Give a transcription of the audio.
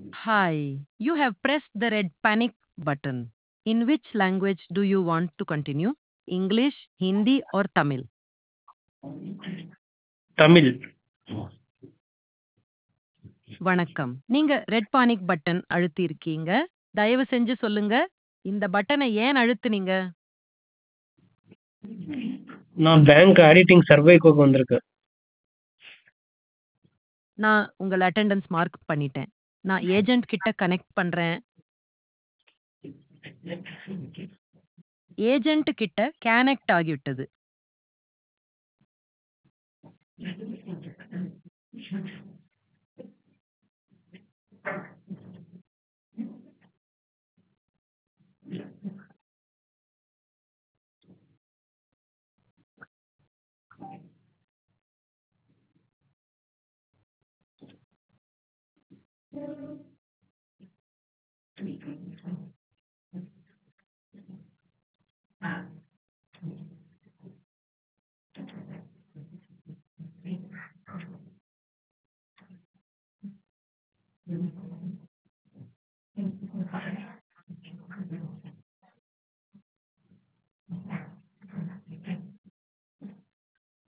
Hi, you have pressed the red panic button. In which language do you want to continue? English, Hindi, or Tamil? Tamil வணக்கம் நீங்க red panic button அழுத்தி இருக்கீங்க தயவு செஞ்சு சொல்லுங்க இந்த பட்டனை ஏன் அழுத்துனீங்க நான் பேங்க் ஆடிட்டிங் சர்வேக்கு வந்திருக்கேன் நான் உங்கள் அட்டெண்டன்ஸ் மார்க் பண்ணிட்டேன் நான் ஏஜென்ட் கிட்ட கனெக்ட் பண்றேன் ஏஜென்ட் கிட்ட கனெக்ட் ஆகிவிட்டது